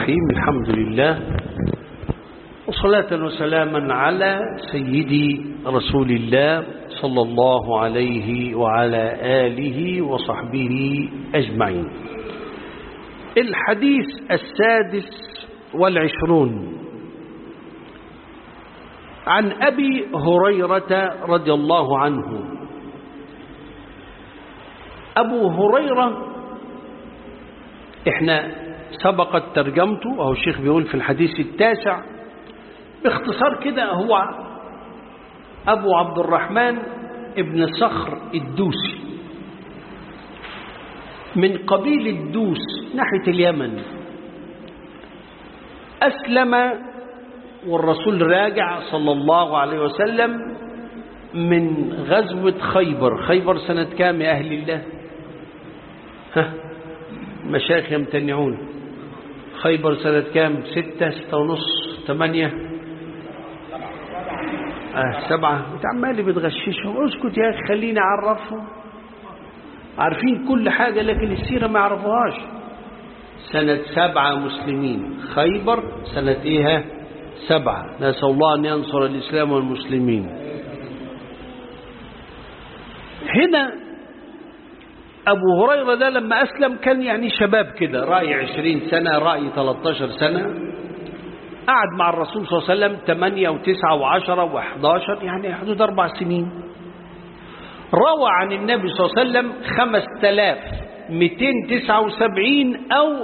الرحيم الحمد لله وصلاة وسلاما على سيدي رسول الله صلى الله عليه وعلى آله وصحبه أجمعين الحديث السادس والعشرون عن أبي هريرة رضي الله عنه أبو هريرة إحنا سبقت ترجمته أو الشيخ بيقول في الحديث التاسع باختصار كده هو أبو عبد الرحمن ابن صخر الدوسي من قبيل الدوس ناحية اليمن أسلم والرسول راجع صلى الله عليه وسلم من غزوة خيبر خيبر سنة كام يا أهل الله ها مشايخ يمتنعون خيبر سنة كام ستة ستة ونص ثمانية آه سبعة انت عمالي بتغششهم اسكت يا اخي خليني اعرفهم عارفين كل حاجة لكن السيرة ما يعرفوهاش سنة سبعة مسلمين خيبر سنة ايه سبعة نسأل الله أن ينصر الإسلام والمسلمين هنا أبو هريرة ده لما أسلم كان يعني شباب كده رأي عشرين سنة رأي 13 سنة قعد مع الرسول صلى الله عليه وسلم 8 و9 و10 و11 يعني حدود أربع سنين روى عن النبي صلى الله عليه وسلم 5279 أو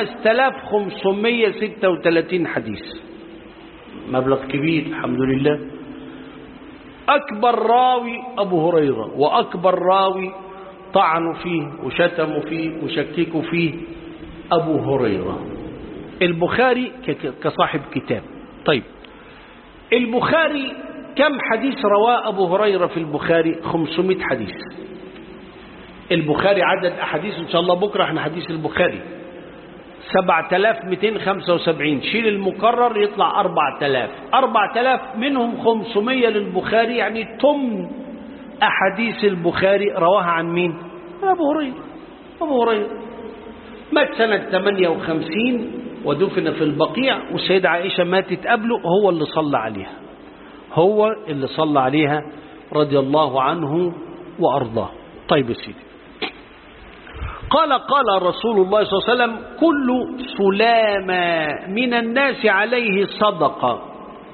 5536 حديث مبلغ كبير الحمد لله أكبر راوي أبو هريرة وأكبر راوي طعنوا فيه وشتموا فيه وشككوا فيه أبو هريرة البخاري كصاحب كتاب طيب البخاري كم حديث رواه أبو هريرة في البخاري 500 حديث البخاري عدد أحاديث إن شاء الله بكرة احنا حديث البخاري 7275 شيل المكرر يطلع 4000 4000 منهم 500 للبخاري يعني تم أحاديث البخاري رواها عن مين أبو هريرة أبو هريرة مات سنة 58 ودفن في البقيع والسيدة عائشة ماتت قبله هو اللي صلى عليها هو اللي صلى عليها رضي الله عنه وأرضاه طيب يا سيدي قال قال رسول الله صلى الله عليه وسلم كل سلامة من الناس عليه صدقة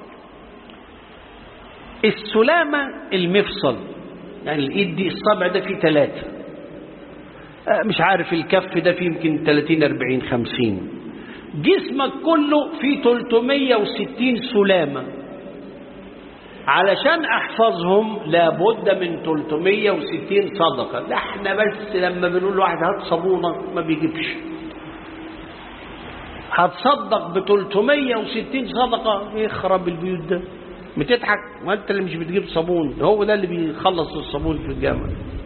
السلامة المفصل يعني الإيد دي الصبع ده فيه ثلاثة مش عارف الكف ده فيه يمكن 30 40 50 جسمك كله فيه 360 سلامة علشان احفظهم لابد من 360 صدقة لا احنا بس لما بنقول لواحد هات صابونة ما بيجيبش هتصدق ب 360 صدقة يخرب البيوت ده بتضحك ما انت اللي مش بتجيب صابون هو ده اللي بيخلص الصابون في الجامع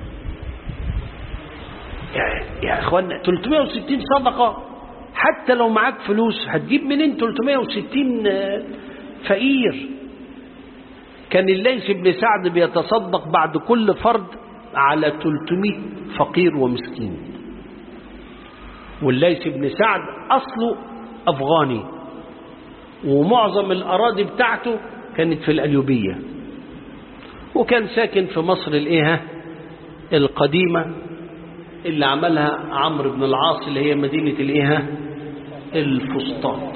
يا, يا اخوانا 360 صدقة حتى لو معاك فلوس هتجيب منين 360 فقير كان الليث بن سعد بيتصدق بعد كل فرد على 300 فقير ومسكين والليث بن سعد أصله أفغاني ومعظم الأراضي بتاعته كانت في الأليوبية وكان ساكن في مصر الإيه القديمة اللي عملها عمرو بن العاص اللي هي مدينة الإيه الفسطاط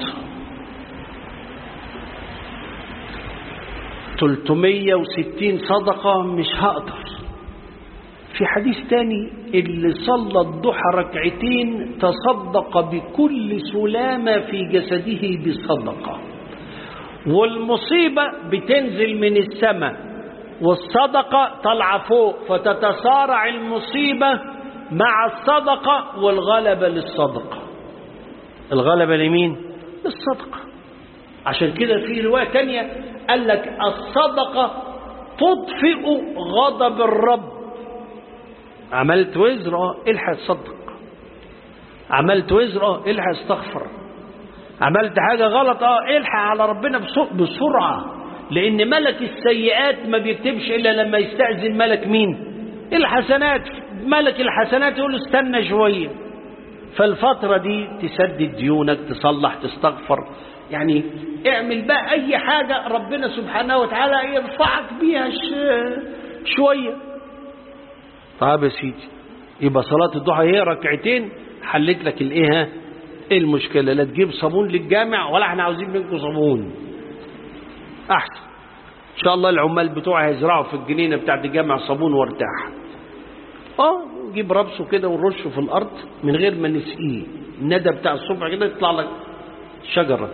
360 صدقة مش هقدر في حديث تاني اللي صلى الضحى ركعتين تصدق بكل سلامة في جسده بصدقة والمصيبة بتنزل من السماء والصدقة طالعة فوق فتتصارع المصيبة مع الصدقة والغلبة للصدقة الغلبة لمين؟ للصدقة عشان كده في رواية تانية قال لك الصدقة تطفئ غضب الرب عملت وزر اه الحق تصدق عملت وزر اه الحق استغفر عملت حاجة غلط اه الحق على ربنا بسرعة لأن ملك السيئات ما بيكتبش إلا لما يستأذن ملك مين الحسنات ملك الحسنات يقول استنى شوية فالفترة دي تسدد ديونك تصلح تستغفر يعني اعمل بقى اي حاجة ربنا سبحانه وتعالى يرفعك بيها شوية طيب يا سيدي يبقى صلاة الضحى هي ركعتين حلت لك الايه ايه المشكلة لا تجيب صابون للجامع ولا احنا عاوزين منكم صابون احسن ان شاء الله العمال بتوعي هيزرعوا في الجنينة بتاعت الجامع صابون وارتاح اه نجيب ربسه كده ونرشه في الارض من غير ما نسقيه الندى بتاع الصبح كده يطلع لك شجرة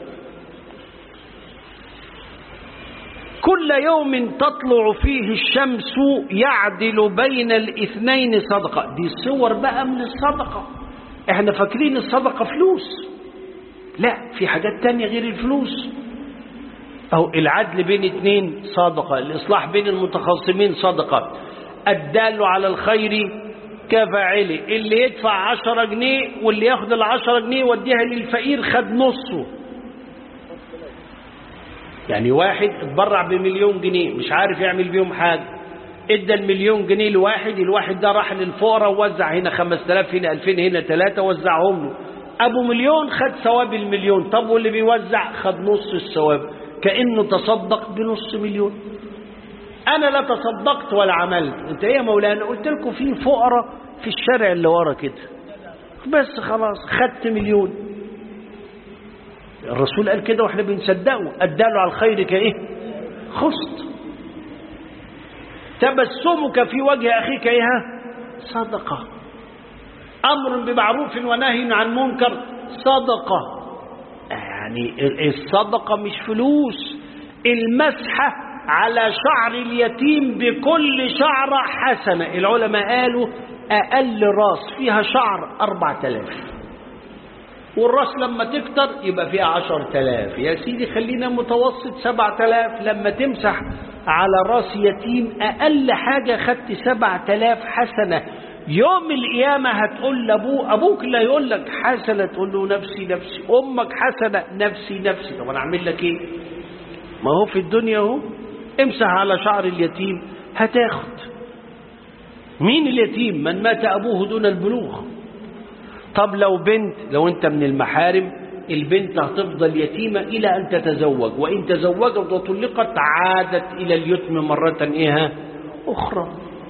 كل يوم تطلع فيه الشمس يعدل بين الاثنين صدقة دي صور بقى من الصدقة احنا فاكرين الصدقة فلوس لا في حاجات تانية غير الفلوس أو العدل بين اثنين صدقة الإصلاح بين المتخاصمين صدقة الدال على الخير كفاعله اللي يدفع عشرة جنيه واللي ياخد العشرة جنيه وديها للفقير خد نصه يعني واحد اتبرع بمليون جنيه مش عارف يعمل بيهم حاجة ادى المليون جنيه لواحد الواحد ده راح للفقراء ووزع هنا 5000 هنا 2000 هنا 3 وزعهم له ابو مليون خد ثواب المليون طب واللي بيوزع خد نص الثواب كانه تصدق بنص مليون انا لا تصدقت ولا عملت انت ايه يا مولانا قلت لكم في فقراء في الشارع اللي ورا كده بس خلاص خدت مليون الرسول قال كده واحنا بنصدقه الدال على الخير كايه خست تبسمك في وجه اخيك ايه صدقه امر بمعروف ونهي عن منكر صدقه يعني الصدقه مش فلوس المسحه على شعر اليتيم بكل شعرة حسنة العلماء قالوا أقل راس فيها شعر أربع تلاف والراس لما تكتر يبقى فيها عشر تلاف يا سيدي خلينا متوسط سبع تلاف لما تمسح على راس يتيم أقل حاجة خدت سبع تلاف حسنة يوم القيامة هتقول لأبوه أبوك لا يقول لك حسنة تقول له نفسي نفسي أمك حسنة نفسي نفسي طب أنا أعمل لك إيه ما هو في الدنيا اهو امسح على شعر اليتيم هتاخد مين اليتيم من مات أبوه دون البلوغ طب لو بنت لو انت من المحارم البنت هتفضل يتيمة إلى أن تتزوج وإن تزوجت وطلقت عادت إلى اليتم مرة إيه أخرى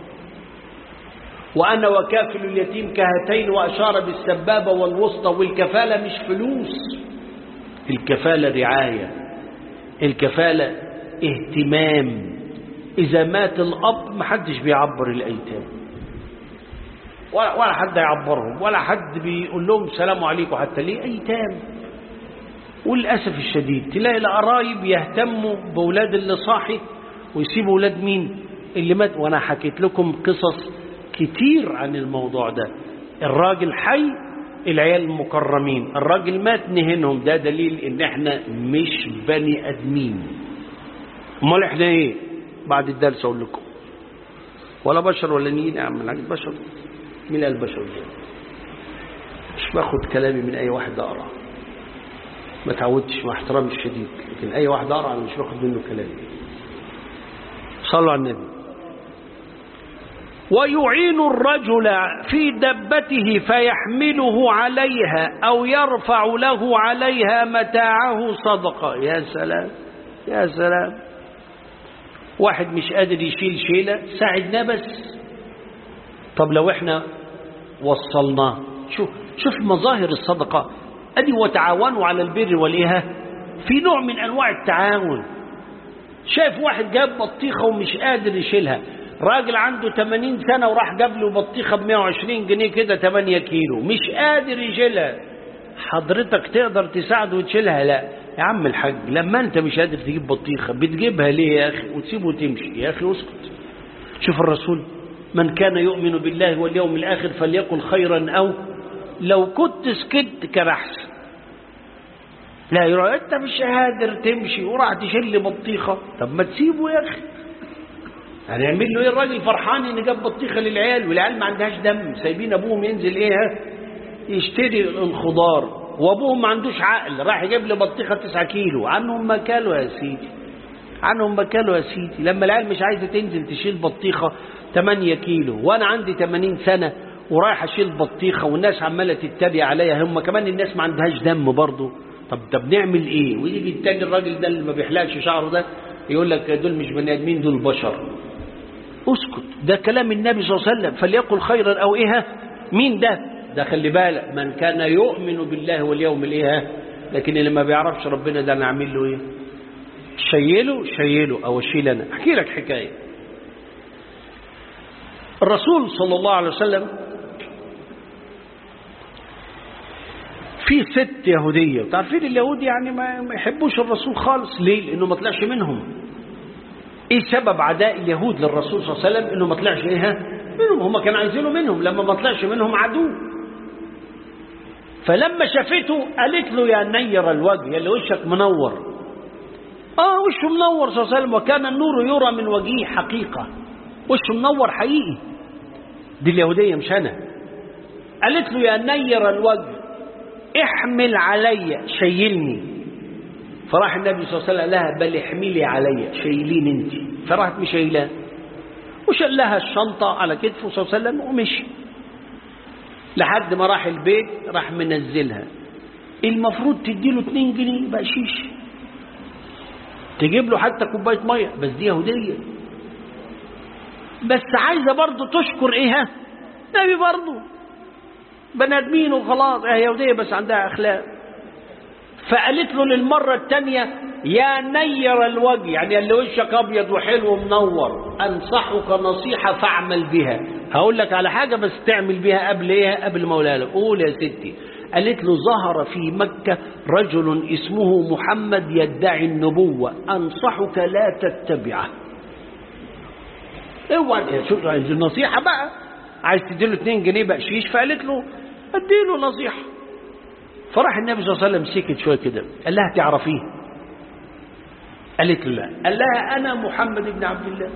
وأنا وكافل اليتيم كهاتين وأشار بالسبابة والوسطى والكفالة مش فلوس الكفالة رعاية الكفالة اهتمام إذا مات الأب محدش بيعبر الأيتام ولا, ولا حد يعبرهم ولا حد بيقول لهم سلام عليكم حتى ليه أيتام وللأسف الشديد تلاقي القرايب يهتموا بأولاد اللي صاحي ويسيبوا أولاد مين اللي مات وأنا حكيت لكم قصص كتير عن الموضوع ده الراجل حي العيال المكرمين الراجل مات نهنهم ده دليل ان احنا مش بني ادمين امال احنا ايه بعد الدرس اقول لكم ولا بشر ولا نين يا عم الحاج بشر مين قال بشر مش باخد كلامي من اي واحد اقرا ما تعودتش مع احترامي الشديد لكن اي واحد اقرا انا مش باخد منه كلامي صلوا على النبي ويعين الرجل في دبته فيحمله عليها أو يرفع له عليها متاعه صدقة يا سلام يا سلام واحد مش قادر يشيل شيلة ساعدنا بس طب لو احنا وصلناه شوف شوف مظاهر الصدقة أدي وتعاونوا على البر والإيه في نوع من أنواع التعاون شايف واحد جاب بطيخة ومش قادر يشيلها راجل عنده 80 سنة وراح جاب له بطيخة ب 120 جنيه كده 8 كيلو مش قادر يشيلها حضرتك تقدر تساعده وتشيلها لا يا عم الحاج لما انت مش قادر تجيب بطيخة بتجيبها ليه يا اخي وتسيبه وتمشي يا اخي اسكت شوف الرسول من كان يؤمن بالله واليوم الاخر فليقل خيرا او لو كنت سكت كان احسن لا يرى انت مش قادر تمشي وراح تشيل لي بطيخة طب ما تسيبه يا اخي هنعمل له ايه الراجل فرحان ان جاب بطيخه للعيال والعيال ما عندهاش دم سايبين ابوهم ينزل ايه يشتري الخضار وابوهم ما عندوش عقل راح يجيب لي بطيخه 9 كيلو عنهم ما كانوا يا سيدي عنهم ما كانوا يا سيدي لما العيال مش عايزه تنزل تشيل بطيخه 8 كيلو وانا عندي 80 سنه ورايح اشيل بطيخه والناس عماله تتريق عليا هم كمان الناس ما عندهاش دم برضه طب طب نعمل ايه ويجي التاني الراجل ده اللي ما بيحلقش شعره ده يقول لك دول مش بني ادمين دول بشر اسكت ده كلام النبي صلى الله عليه وسلم فليقل خيرا او ايه مين ده ده خلي بالك من كان يؤمن بالله واليوم الايه لكن اللي ما بيعرفش ربنا ده انا اعمل له ايه شيله شيله او اشيل انا احكي لك حكايه الرسول صلى الله عليه وسلم في ست يهودية تعرفين اليهود يعني ما ما يحبوش الرسول خالص ليه لأنه ما طلعش منهم ايه سبب عداء اليهود للرسول صلى الله عليه وسلم انه ما طلعش ايه منهم هم كانوا عايزينه منهم لما ما طلعش منهم عدو فلما شافته قالت له يا نير الوجه يا اللي وشك منور اه وشه منور صلى الله عليه وسلم وكان النور يرى من وجهه حقيقة وشه منور حقيقي دي اليهودية مش أنا قالت له يا نير الوجه احمل علي شيلني فراح النبي صلى الله عليه وسلم لها بل احملي علي شيلين انت فراحت مشيلاه وشال لها الشنطة على كتفه صلى الله عليه وسلم ومشي لحد ما راح البيت راح منزلها المفروض تديله 2 جنيه بقشيش تجيب له حتى كوبايه ميه بس دي يهوديه بس عايزه برضه تشكر ايه ها نبي برضه بني ادمين وخلاص هي يهوديه بس عندها اخلاق فقالت له للمره الثانيه يا نير الوجه يعني اللي وشك ابيض وحلو ومنور انصحك نصيحه فاعمل بها هقول لك على حاجه بس تعمل بها قبل ايه قبل ما اقولها لك قول يا ستي قالت له ظهر في مكة رجل اسمه محمد يدعي النبوة أنصحك لا تتبعه اوعى شوف النصيحة بقى عايز تديله 2 جنيه بقشيش فقالت له اديله نصيحة فراح النبي صلى الله عليه وسلم سكت شوية كده قال لها تعرفيه قالت له لا قال لها أنا محمد بن عبد الله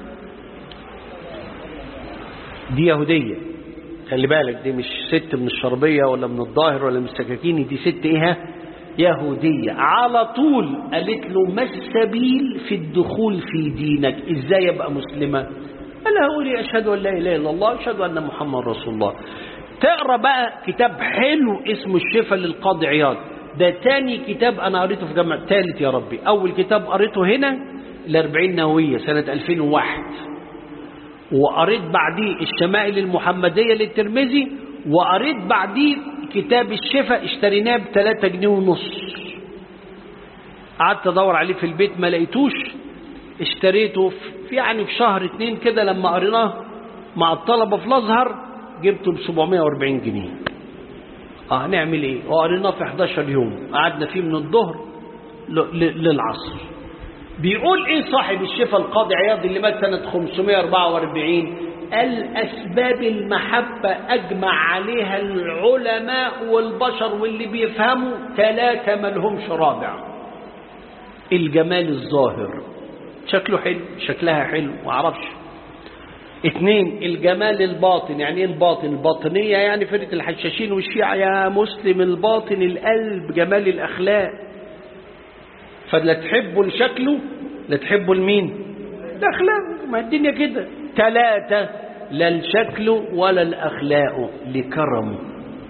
دي يهودية خلي بالك دي مش ست من الشربية ولا من الظاهر ولا من السكاكيني دي ست ايه يهودية على طول قالت له ما السبيل في الدخول في دينك ازاي ابقى مسلمة قال لها قولي اشهد ان لا اله الا الله اشهد ان محمد رسول الله تقرا بقى كتاب حلو اسمه الشفاء للقاضي عياض ده تاني كتاب انا قريته في جامعة ثالث يا ربي اول كتاب قريته هنا الاربعين نووية سنة 2001 وقريت بعديه الشمائل المحمدية للترمذي وقريت بعديه كتاب الشفاء اشتريناه ب 3 جنيه ونص قعدت ادور عليه في البيت ما لقيتوش اشتريته في يعني في شهر اتنين كده لما قريناه مع الطلبة في الازهر جبته ب 740 جنيه اه هنعمل ايه وقريناه في 11 يوم قعدنا فيه من الظهر للعصر بيقول ايه صاحب الشفاء القاضي عياض اللي مات سنة 544 الأسباب المحبة أجمع عليها العلماء والبشر واللي بيفهموا ثلاثة ملهمش رابع الجمال الظاهر شكله حلو شكلها حلو معرفش اتنين الجمال الباطن يعني ايه الباطن الباطنية يعني فرقة الحشاشين والشيعة يا مسلم الباطن القلب جمال الأخلاق فلا تحبوا لشكله لا تحبوا لمين الأخلاق ما الدنيا كده ثلاثة لا الشكل ولا الأخلاق لكرمه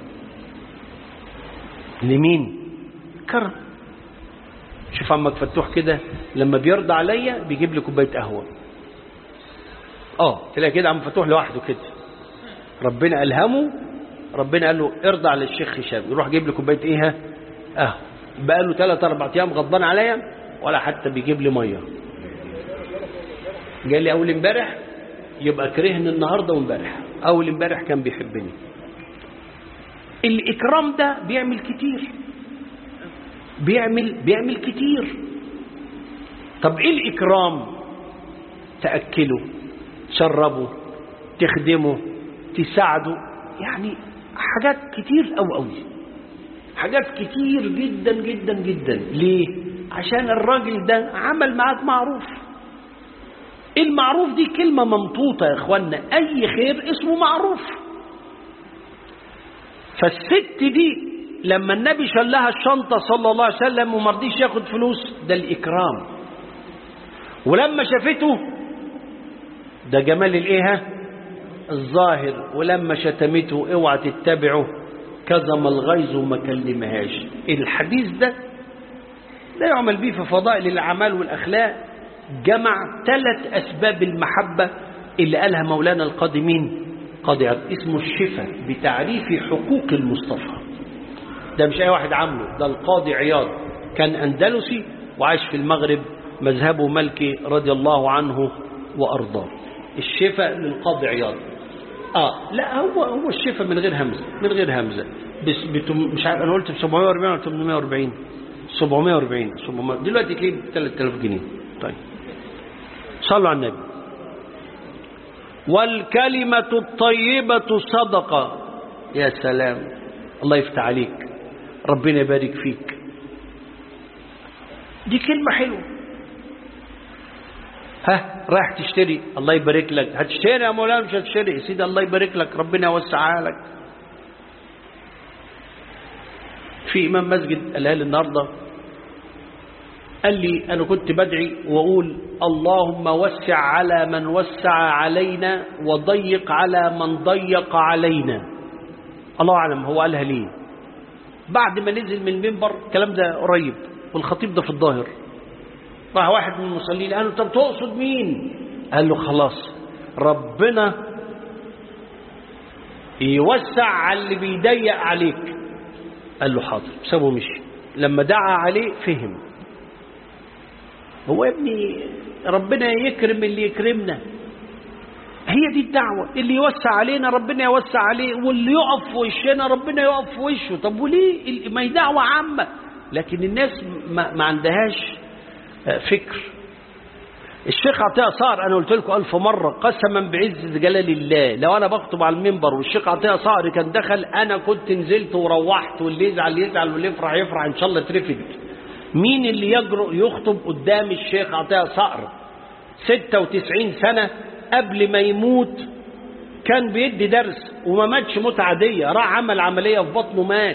لمين كرم شوف عمك فتوح كده لما بيرضى عليا بيجيب لي كوبايه قهوه اه تلاقي كده عم فتوح لوحده كده ربنا الهمه ربنا قال له ارضى على الشيخ هشام يروح يجيب لي كوبايه ايه قهوه بقى له ثلاث اربع ايام غضبان عليا ولا حتى بيجيب لي ميه قال لي اول امبارح يبقى كرهني النهارده وامبارح اول امبارح كان بيحبني الاكرام ده بيعمل كتير بيعمل بيعمل كتير طب ايه الاكرام تاكله تشربه تخدمه تساعده يعني حاجات كتير قوي قوي حاجات كتير جدا جدا جدا ليه عشان الراجل ده عمل معاك معروف المعروف دي كلمة ممطوطة يا اخوانا اي خير اسمه معروف فالست دي لما النبي شال لها الشنطة صلى الله عليه وسلم وما رضيش ياخد فلوس ده الإكرام ولما شافته ده جمال الايه الظاهر ولما شتمته اوعى تتبعه كظم الغيظ وما كلمهاش الحديث ده لا يعمل به في فضائل الأعمال والأخلاق جمع ثلاث أسباب المحبة اللي قالها مولانا القادمين قاضي عبد اسمه الشفا بتعريف حقوق المصطفى ده مش أي واحد عامله ده القاضي عياض كان أندلسي وعاش في المغرب مذهبه ملكي رضي الله عنه وأرضاه الشفا للقاضي عياض اه لا هو هو الشفا من غير همزه من غير همزه بس بتم مش عارف انا قلت ب 740 ولا 840 740 700 دلوقتي تلاقيه ب 3000 جنيه طيب صلوا على النبي والكلمة الطيبة صدقة يا سلام الله يفتح عليك ربنا يبارك فيك دي كلمة حلوة ها رايح تشتري الله يبارك لك هتشتري يا مولانا مش هتشتري يا سيدي الله يبارك لك ربنا يوسعها لك في إمام مسجد قالها لي النهارده قال لي أنا كنت بدعي وأقول اللهم وسع على من وسع علينا وضيق على من ضيق علينا الله أعلم هو قالها ليه بعد ما نزل من المنبر الكلام ده قريب والخطيب ده في الظاهر راح واحد من المصلين قال له طب تقصد مين قال له خلاص ربنا يوسع على اللي بيضيق عليك قال له حاضر سابه مشي لما دعا عليه فهم هو يا ابني ربنا يكرم اللي يكرمنا هي دي الدعوة اللي يوسع علينا ربنا يوسع عليه واللي يقف في وشنا ربنا يقف في وشه طب وليه ما هي دعوة عامة لكن الناس ما, ما عندهاش فكر الشيخ عطية صار أنا قلت لكم ألف مرة قسما بعز جلال الله لو أنا بخطب على المنبر والشيخ عطية صار كان دخل أنا كنت نزلت وروحت واللي يزعل يزعل واللي يفرح يفرح إن شاء الله ترفد مين اللي يجرؤ يخطب قدام الشيخ عطية صقر 96 سنة قبل ما يموت كان بيدي درس وما ماتش موت عادية راح عمل عملية في بطنه مات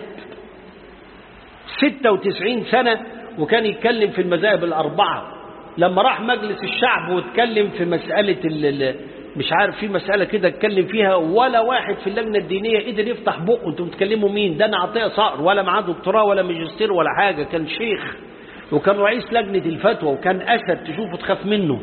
96 سنة وكان يتكلم في المذاهب الأربعة لما راح مجلس الشعب واتكلم في مسألة مش عارف في مسألة كده اتكلم فيها ولا واحد في اللجنة الدينية قدر يفتح بقه انتوا بتكلموا مين ده انا عطيه صقر ولا معاه دكتوراه ولا ماجستير ولا حاجة كان شيخ وكان رئيس لجنة الفتوى وكان أسد تشوفه تخاف منه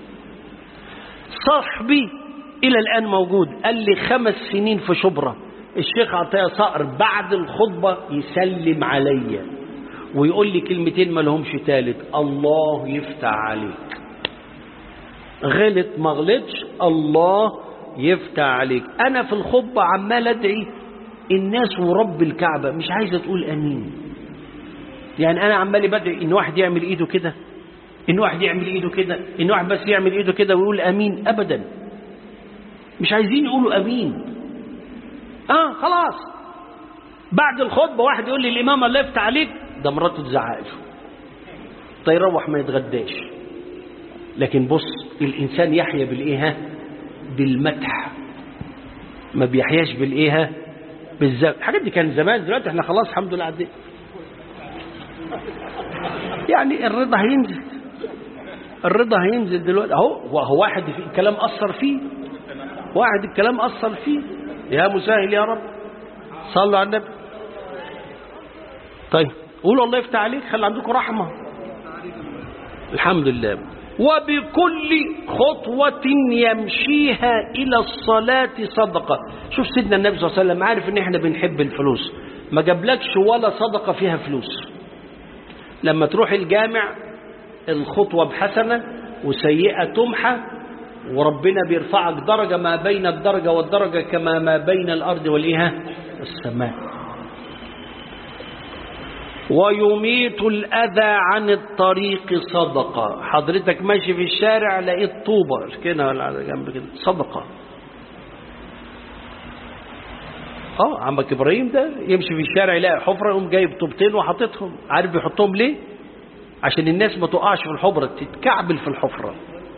صاحبي إلى الآن موجود قال لي خمس سنين في شبرا الشيخ عطيه صقر بعد الخطبة يسلم عليا ويقول لي كلمتين ما لهمش تالت الله يفتح عليك غلط ما غلطش الله يفتح عليك انا في الخطبه عمال ادعي الناس ورب الكعبه مش عايزه تقول امين يعني انا عمال بدعي ان واحد يعمل ايده كده ان واحد يعمل ايده كده ان واحد بس يعمل ايده كده ويقول امين ابدا مش عايزين يقولوا امين اه خلاص بعد الخطبه واحد يقول لي الامام الله يفتح عليك ده مراته تزعق له ده يروح ما يتغداش لكن بص الإنسان يحيا بالإيه بالمدح ما بيحياش بالإيه بالذات الحاجات دي كان زمان دلوقتي احنا خلاص الحمد لله عدينا يعني الرضا هينزل الرضا هينزل دلوقتي اهو هو واحد في الكلام أثر فيه واحد الكلام أثر فيه يا مسهل يا رب صلوا على النبي طيب قولوا الله يفتح عليك خلي عندكم رحمة الحمد لله وبكل خطوة يمشيها إلى الصلاة صدقة شوف سيدنا النبي صلى الله عليه وسلم عارف ان احنا بنحب الفلوس ما جابلكش ولا صدقة فيها فلوس لما تروح الجامع الخطوة بحسنة وسيئة تمحى وربنا بيرفعك درجة ما بين الدرجة والدرجة كما ما بين الأرض والإيه السماء ويميت الأذى عن الطريق صدقة حضرتك ماشي في الشارع لقيت طوبة كده ولا على جنب كده صدقة اه عمك ابراهيم ده يمشي في الشارع يلاقي حفرة يقوم جايب طوبتين وحاططهم عارف بيحطهم ليه عشان الناس ما تقعش في الحفرة تتكعبل في الحفرة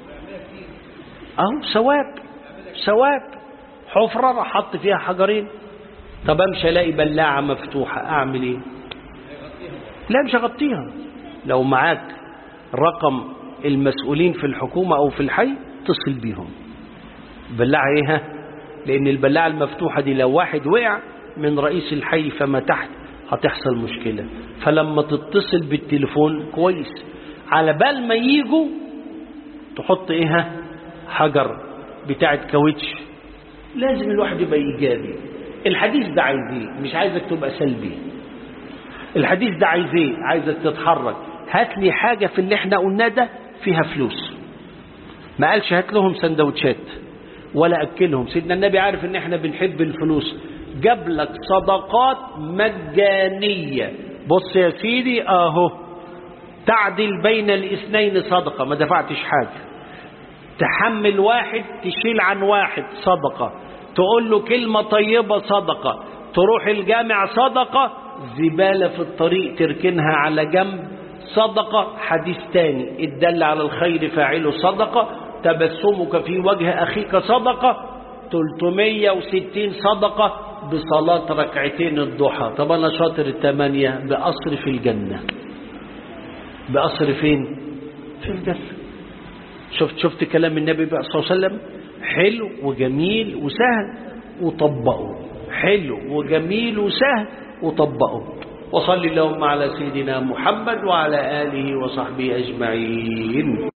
اهو ثواب ثواب حفرة راح حط فيها حجرين طب امشي الاقي بلاعة مفتوحة اعمل ايه لا مش هغطيها لو معاك رقم المسؤولين في الحكومة أو في الحي اتصل بيهم بلاعة ايه لأن البلاعة المفتوحة دي لو واحد وقع من رئيس الحي فما تحت هتحصل مشكلة فلما تتصل بالتليفون كويس على بال ما يجوا تحط ايه حجر بتاعت كاوتش لازم الواحد يبقى ايجابي الحديث ده عايز ايه مش عايزك تبقى سلبي الحديث ده عايز ايه عايزك تتحرك هات لي حاجه في اللي احنا قلناه ده فيها فلوس ما قالش هات لهم سندوتشات ولا اكلهم سيدنا النبي عارف ان احنا بنحب الفلوس جاب لك صدقات مجانيه بص يا سيدي اهو تعدل بين الاثنين صدقه ما دفعتش حاجه تحمل واحد تشيل عن واحد صدقة تقول له كلمة طيبة صدقة تروح الجامع صدقة زبالة في الطريق تركنها على جنب صدقة حديث تاني الدل على الخير فاعله صدقة تبسمك في وجه أخيك صدقة 360 صدقة بصلاة ركعتين الضحى طب أنا شاطر الثمانية بأصر في الجنة بأصر فين في الجنة شفت شفت كلام النبي صلى الله عليه وسلم حلو وجميل وسهل وطبقه حلو وجميل وسهل وطبقه وصلي اللهم على سيدنا محمد وعلى آله وصحبه أجمعين